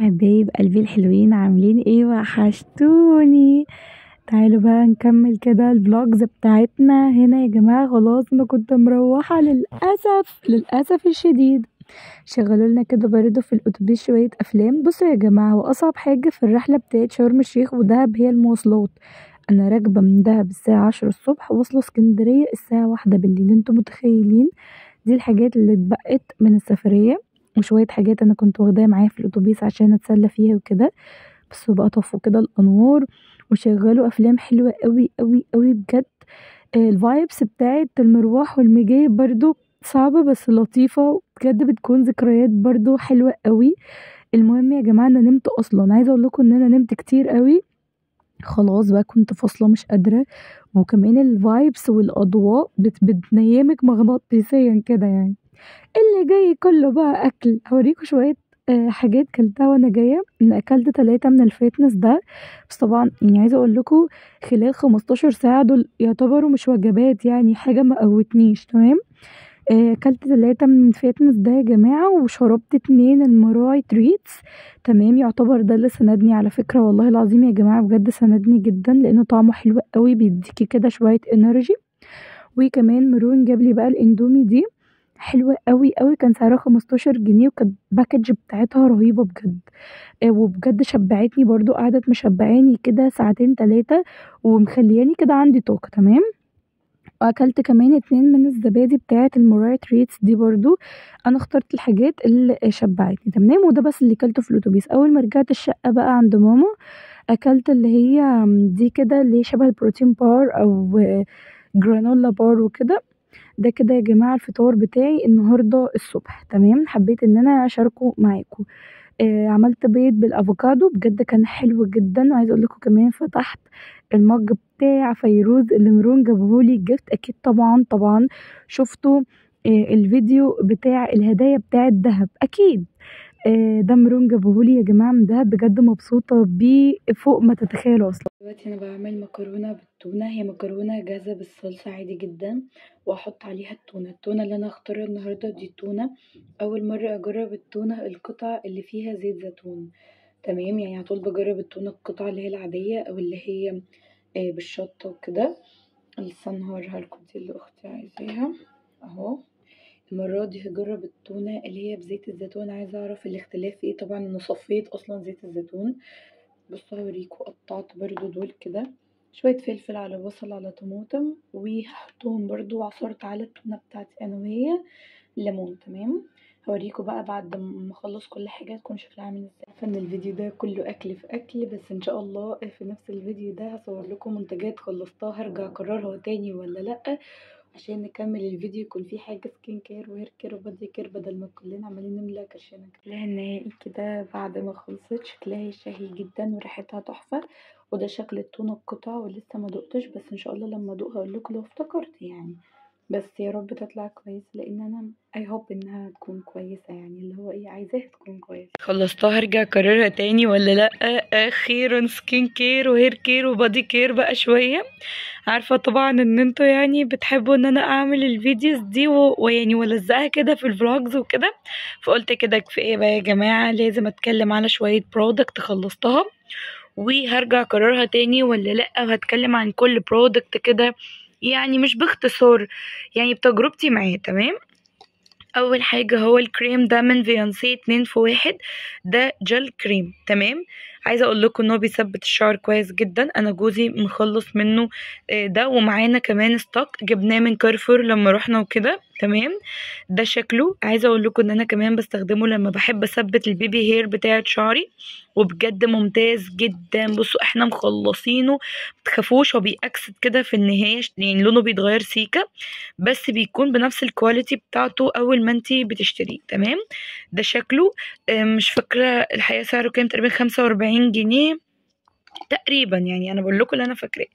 حبايب قلبي الحلوين عاملين ايه وحشتوني تعالوا بقى نكمل كده الفلوجز بتاعتنا هنا يا جماعة خلاص انا كنت مروحة للأسف للأسف الشديد شغلوا لنا كده برضه في الأتوبيس شوية أفلام بصوا يا جماعة هو أصعب حاجة في الرحلة بتاعت شرم الشيخ ودهب هي المواصلات أنا راكبة من دهب الساعة عشرة الصبح واصلة اسكندرية الساعة واحدة بالليل انتوا متخيلين دي الحاجات اللي اتبقت من السفرية وشوية حاجات أنا كنت واخداها معايا في الأتوبيس عشان أتسلى فيها وكده بس بقى طفوا كده الأنوار وشغلوا أفلام حلوة أوي أوي أوي بجد الفايبس بتاعت المروح والمجاي برضو صعبة بس لطيفة بجد بتكون ذكريات برضو حلوة أوي المهم يا جماعة أنا نمت أصلا عايزة أقولكوا إن أنا نمت كتير أوي خلاص بقى كنت فاصلة مش قادرة وكمان الفايبس والأضواء بت بتنيمك مغناطيسيا كده يعني اللي جاي كله بقى أكل هوريكوا شوية آه، حاجات كلتها وانا جايه انا اكلت تلاتة من الفيتنس ده بس طبعا يعني عايزه اقول لكم خلال خمستاشر ساعه دول يعتبروا مش وجبات يعني حاجه ما قوتنيش تمام آه، اكلت تلاتة من الفيتنس ده يا جماعه وشربت اتنين المراعي تريتس تمام يعتبر ده اللي سندني على فكره والله العظيم يا جماعه بجد سندني جدا لانه طعمه حلو قوي بيديكي كده شويه انرجي وكمان مرون جاب لي بقى الاندومي دي حلوة أوي أوي كان سعرها خمستاشر جنيه وكانت الباكج بتاعتها رهيبة بجد آه، وبجد شبعتني برضو قعدت مشبعاني كده ساعتين تلاتة ومخلياني كده عندي طاقة تمام واكلت كمان اتنين من الزبادي بتاعة المراي تريتس دي برضو انا اخترت الحاجات اللي شبعتني تمام وده بس اللي كلته في الاتوبيس اول ما رجعت الشقة بقى عند ماما اكلت اللي هي دي كده اللي هي شبه البروتين بار او جرانولا بار وكده ده كده يا جماعة الفطار بتاعي النهاردة الصبح تمام حبيت ان انا اشاركه معاكم آه عملت بيض بالافوكادو بجد كان حلو جدا وعايزه اقول لكم كمان فتحت المج بتاع فيروز اللي مرون جابهولي جفت اكيد طبعا طبعا شفتوا آه الفيديو بتاع الهدايا بتاع الدهب اكيد آه ده مرون جابهولي يا جماعه من دهب بجد مبسوطه بيه فوق ما تتخيلوا اصلا دلوقتي انا بعمل مكرونه بالتونه هي مكرونه جاهزه بالصلصه عادي جدا واحط عليها التونه التونه اللي انا هختارها النهارده دي تونه اول مره اجرب التونه القطع اللي فيها زيت زيتون تمام يعني على طول بجرب التونه القطع اللي هي العاديه او اللي هي آه بالشطه وكده استنى هوريها لكم دي اللي اختي عايزاها اهو المرة دي هجرب التونة اللي هي بزيت الزيتون عايزة اعرف الاختلاف في ايه طبعا انا صفيت اصلا زيت الزيتون بصوا هوريكوا قطعت برضو دول كده شوية فلفل على بصل على طماطم وهحطهم برضو وعصرت على التونة بتاعتي انا وهي ليمون تمام هوريكوا بقى بعد ما اخلص كل حاجة تكون شكلها عامل ازاي عارفة ان الفيديو ده كله اكل في اكل بس ان شاء الله في نفس الفيديو ده هصور لكم منتجات خلصتها هرجع اكررها تاني ولا لا عشان نكمل الفيديو يكون فيه حاجة سكين كير وهير كير وبادي كير بدل ما كلنا عمالين نملى كرشنا شكلها النهائي كده بعد ما خلصت شكلها شهي جدا وريحتها تحفة وده شكل التونة القطع ولسه ما دقتش بس ان شاء الله لما ادوق هقولكوا لو افتكرت يعني بس يا رب تطلع كويس لان انا اي هوب انها تكون كويسه يعني اللي هو ايه عايزاها تكون كويسه خلصتها هرجع اكررها تاني ولا لا اخيرا سكين كير وهير كير وبادي كير بقى شويه عارفه طبعا ان انتوا يعني بتحبوا ان انا اعمل الفيديوز دي و- ويعني والزقها كده في الفلوجز وكده فقلت كده كفايه بقى يا جماعه لازم اتكلم على شويه برودكت خلصتها وهرجع اكررها تاني ولا لا وهتكلم عن كل برودكت كده يعني مش باختصار يعني بتجربتي معاه تمام اول حاجه هو الكريم ده من فيانسي اتنين في واحد ده جل كريم تمام عايزه اقول لكم ان هو بيثبت الشعر كويس جدا انا جوزي مخلص منه آه، ده ومعانا كمان ستوك جبناه من كارفور لما رحنا وكده تمام ده شكله عايزه اقول لكم ان انا كمان بستخدمه لما بحب اثبت البيبي هير بتاعه شعري وبجد ممتاز جدا بصوا احنا مخلصينه متخافوش هو بيأكسد كده في النهايه يعني لونه بيتغير سيكه بس بيكون بنفس الكواليتي بتاعته اول ما انتي بتشتريه تمام ده شكله آه، مش فاكره الحقيقه سعره كام تقريبا خمسة وأربعين جنيه تقريبا يعني انا بقول لكم اللي انا فاكراه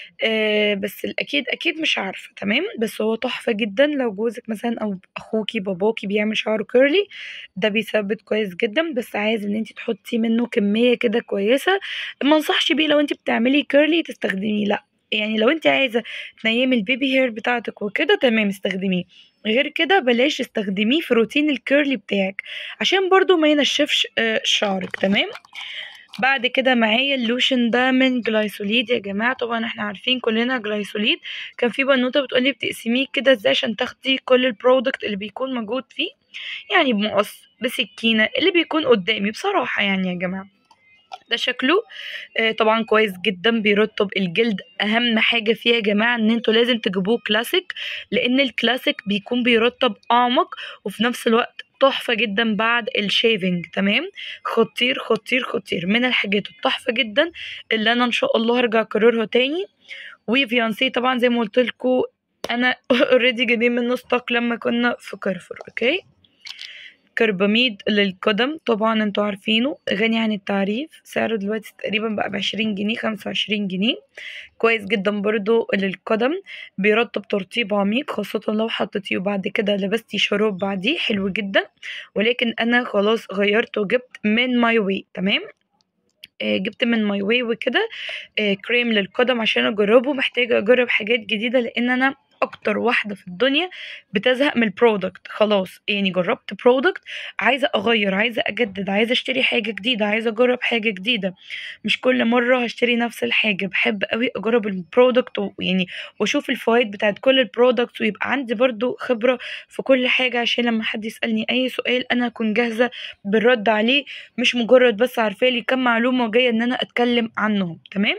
آه بس الاكيد اكيد مش عارفه تمام بس هو تحفه جدا لو جوزك مثلا او اخوكي باباكي بيعمل شعره كيرلي ده بيثبت كويس جدا بس عايز ان انت تحطي منه كميه كده كويسه ما انصحش بيه لو انت بتعملي كيرلي تستخدميه لا يعني لو انت عايزه تنيمي البيبي هير بتاعتك وكده تمام استخدميه غير كده بلاش استخدميه في روتين الكيرلي بتاعك عشان برضو ما ينشفش آه، شعرك تمام بعد كده معايا اللوشن ده من جلايسوليد يا جماعه طبعا احنا عارفين كلنا جلايسوليد كان في بنوته بتقولي بتقسميه كده ازاي عشان تاخدي كل البرودكت اللي بيكون موجود فيه يعني بمقص بسكينه اللي بيكون قدامي بصراحه يعني يا جماعه ده شكله آه، طبعا كويس جدا بيرطب الجلد اهم حاجه فيه يا جماعه ان انتوا لازم تجيبوه كلاسيك لان الكلاسيك بيكون بيرطب اعمق وفي نفس الوقت تحفه جدا بعد الشيفنج تمام خطير خطير خطير من الحاجات التحفه جدا اللي انا ان شاء الله هرجع اكررها تاني وفيانسي طبعا زي ما قلت لكم انا اوريدي جايبين منه ستوك لما كنا في كارفور اوكي كرباميد للقدم طبعا انتوا عارفينه غني عن التعريف سعره دلوقتي تقريبا بقى بعشرين جنيه خمسة وعشرين جنيه كويس جدا برضو للقدم بيرطب ترطيب عميق خاصة لو حطيتيه وبعد كده لبستي شراب بعديه حلو جدا ولكن انا خلاص غيرت وجبت من ماي واي تمام آه، جبت من ماي واي وكده آه، كريم للقدم عشان اجربه محتاجه اجرب حاجات جديده لان انا اكتر واحده في الدنيا بتزهق من البرودكت خلاص يعني جربت برودكت عايزه اغير عايزه اجدد عايزه اشتري حاجه جديده عايزه اجرب حاجه جديده مش كل مره هشتري نفس الحاجه بحب قوي اجرب البرودكت ويعني واشوف الفوائد بتاعت كل البرودكت ويبقى عندي برضو خبره في كل حاجه عشان لما حد يسالني اي سؤال انا اكون جاهزه بالرد عليه مش مجرد بس عارفه لي كم معلومه وجايه ان انا اتكلم عنهم تمام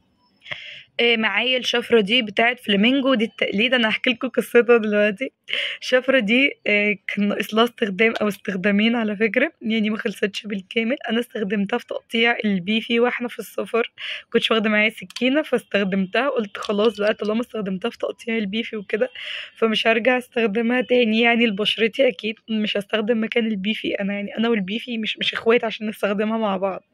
آه، معايا الشفرة دي بتاعت فلامينجو دي التقليد انا هحكي لكم قصتها دلوقتي الشفرة دي آه، كان ناقص لها استخدام او استخدامين على فكرة يعني ما خلصتش بالكامل انا استخدمتها في تقطيع البيفي واحنا في السفر كنتش واخدة معايا سكينة فاستخدمتها قلت خلاص بقى طالما استخدمتها في تقطيع البيفي وكده فمش هرجع استخدمها تاني يعني لبشرتي اكيد مش هستخدم مكان البيفي انا يعني انا والبيفي مش مش اخوات عشان نستخدمها مع بعض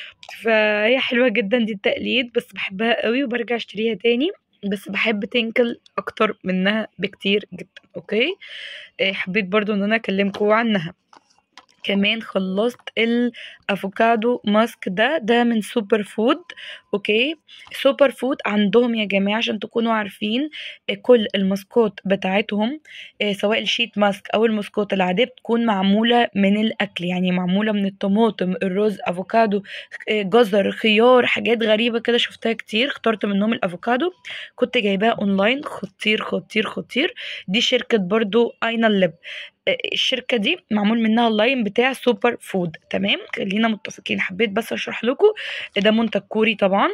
فهي حلوة جدا دي التقليد بس بحبها قوي وبرجع اشتريها تاني بس بحب تنكل اكتر منها بكتير جدا اوكي آه، حبيت برضو ان انا اكلمكم عنها كمان خلصت الافوكادو ماسك ده ده من سوبر فود اوكي سوبر فود عندهم يا جماعه عشان تكونوا عارفين آه، كل الماسكات بتاعتهم آه، سواء الشيت ماسك او الماسكات العاديه بتكون معموله من الاكل يعني معموله من الطماطم الرز افوكادو آه، جزر خيار حاجات غريبه كده شفتها كتير اخترت منهم الافوكادو كنت جايباها اونلاين خطير خطير خطير دي شركه برضو اينا اللب الشركه دي معمول منها اللاين بتاع سوبر فود تمام خلينا متفقين حبيت بس اشرح لكم ده منتج كوري طبعا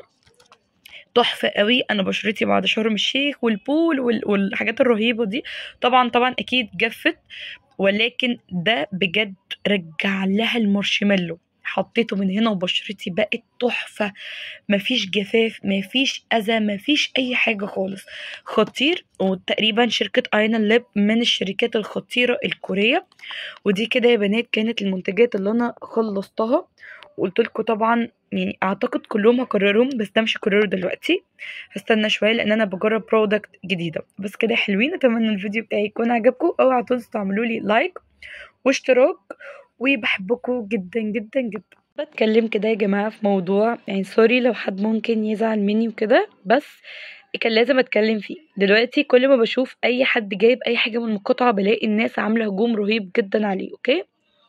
تحفه قوي انا بشرتي بعد شرم الشيخ والبول وال- والحاجات الرهيبه دي طبعا طبعا اكيد جفت ولكن ده بجد رجع لها المارشميلو حطيته من هنا وبشرتي بقت تحفه مفيش جفاف مفيش اذى مفيش اي حاجه خالص خطير وتقريبا شركه اينا ليب من الشركات الخطيره الكوريه ودي كده يا بنات كانت المنتجات اللي انا خلصتها وقلت لكم طبعا يعني اعتقد كلهم هكررهم بس ده مش هكرره دلوقتي هستنى شويه لان انا بجرب برودكت جديده بس كده حلوين اتمنى الفيديو بتاعي يكون عجبكم اوعوا تنسوا تعملوا لي لايك واشتراك وبحبكم جدا جدا جدا بتكلم كده يا جماعه في موضوع يعني سوري لو حد ممكن يزعل مني وكده بس كان لازم اتكلم فيه دلوقتي كل ما بشوف اي حد جايب اي حاجه من المقاطعه بلاقي الناس عامله هجوم رهيب جدا عليه اوكي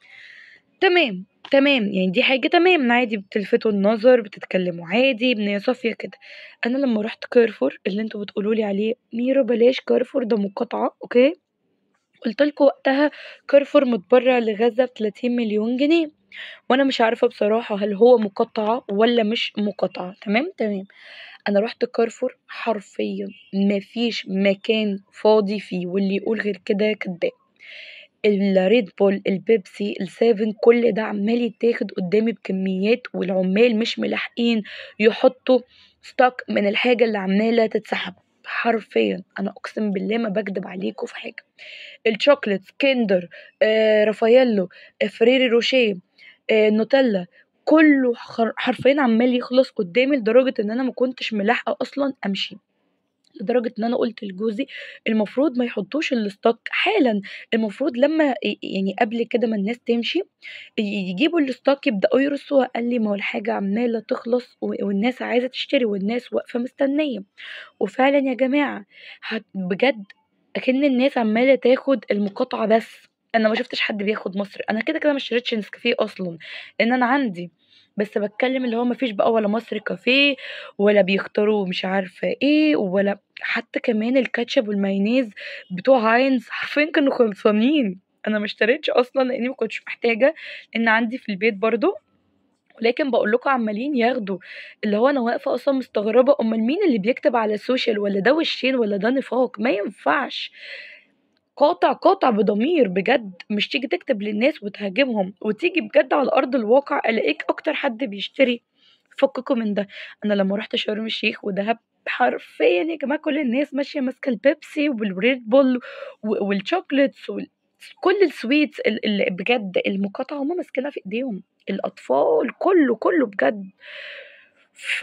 تمام تمام يعني دي حاجة تمام عادي بتلفتوا النظر بتتكلموا عادي بنية صافية كده أنا لما رحت كارفور اللي انتوا بتقولولي عليه ميرا بلاش كارفور ده مقاطعة أوكي قلت لكم وقتها كارفور متبرع لغزة بتلاتين مليون جنيه وأنا مش عارفة بصراحة هل هو مقاطعة ولا مش مقاطعة تمام تمام أنا رحت كارفور حرفيا مفيش مكان فاضي فيه واللي يقول غير كده كداب الريد بول البيبسي السيفن كل ده عمال يتاخد قدامي بكميات والعمال مش ملاحقين يحطوا ستوك من الحاجة اللي عمالة تتسحب حرفيا انا اقسم بالله ما بكدب عليكم في حاجه الشوكليت كيندر آه، رافاييلو آه، فريري روشيه آه، نوتيلا كله حر- حرفيا عمال يخلص قدامي لدرجه ان انا ما كنتش ملاحقه اصلا امشي لدرجة ان انا قلت لجوزي المفروض ما يحطوش الستوك حالا المفروض لما ي- يعني قبل كده ما الناس تمشي ي- يجيبوا الستوك يبدأوا يرصوا قال لي ما هو الحاجة عمالة تخلص و- والناس عايزة تشتري والناس واقفة مستنية وفعلا يا جماعة هت- بجد اكن الناس عماله تاخد المقاطعه بس انا ما شفتش حد بياخد مصري انا كده كده ما اشتريتش نسكافيه اصلا لان انا عندي بس بتكلم اللي هو ما فيش بقى ولا مصري كافيه ولا بيختاروا مش عارفه ايه ولا حتى كمان الكاتشب والمايونيز بتوع هاينز حرفيا كانوا خلصانين انا ما اشتريتش اصلا لاني ما كنتش محتاجه ان عندي في البيت برضو ولكن بقول لكم عمالين ياخدوا اللي هو انا واقفه اصلا مستغربه امال مين اللي بيكتب على السوشيال ولا ده وشين ولا ده نفاق ما ينفعش قاطع قاطع بضمير بجد مش تيجي تكتب للناس وتهاجمهم وتيجي بجد على ارض الواقع الاقيك اكتر حد بيشتري فككوا من ده انا لما رحت شرم الشيخ ودهب حرفيا يا جماعه كل الناس ماشيه ماسكه البيبسي والريد بول و- والشوكليتس وال... كل السويتس ال- اللي بجد المقاطعه هما ماسكينها في ايديهم الاطفال كله كله بجد ف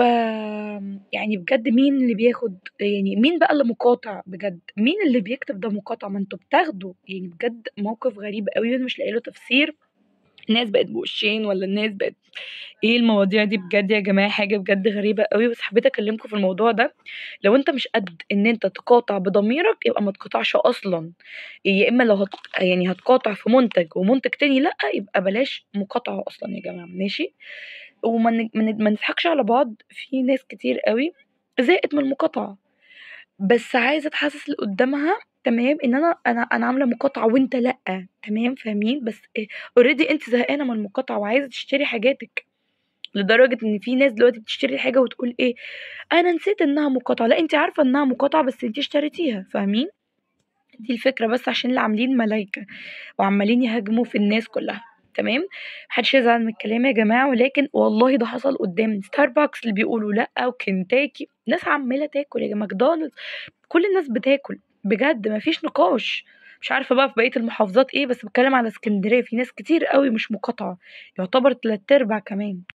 يعني بجد مين اللي بياخد يعني مين بقى اللي مقاطع بجد مين اللي بيكتب ده مقاطع ما انتوا بتاخدوا يعني بجد موقف غريب قوي انا مش لاقي له تفسير الناس بقت بوشين ولا الناس بقت ايه المواضيع دي بجد يا جماعه حاجه بجد غريبه قوي بس حبيت اكلمكم في الموضوع ده لو انت مش قد ان انت تقاطع بضميرك يبقى ما تقاطعش اصلا يا اما لو هت... يعني هتقاطع في منتج ومنتج تاني لا يبقى بلاش مقاطعه اصلا يا جماعه ماشي وما ن- ما ن- ما نضحكش على بعض في ناس كتير قوي زهقت من المقاطعه بس عايزه تحسس اللي قدامها تمام ان انا انا انا عامله مقاطعه وانت لا تمام فاهمين بس اوريدي انت زهقانه من المقاطعه وعايزه تشتري حاجاتك لدرجه ان في ناس دلوقتي بتشتري حاجه وتقول ايه انا نسيت انها مقاطعه لا انت عارفه انها مقاطعه بس انت اشتريتيها فاهمين دي الفكره بس عشان اللي عاملين ملايكه وعمالين يهاجموا في الناس كلها تمام محدش يزعل من الكلام يا جماعه ولكن والله ده حصل قدام ستاربكس اللي بيقولوا لا وكنتاكي ناس عماله تاكل يا جماعه ماكدونالدز كل الناس بتاكل بجد مفيش نقاش مش عارفه بقى في بقيه المحافظات ايه بس بتكلم على اسكندريه في ناس كتير قوي مش مقاطعه يعتبر تلات ارباع كمان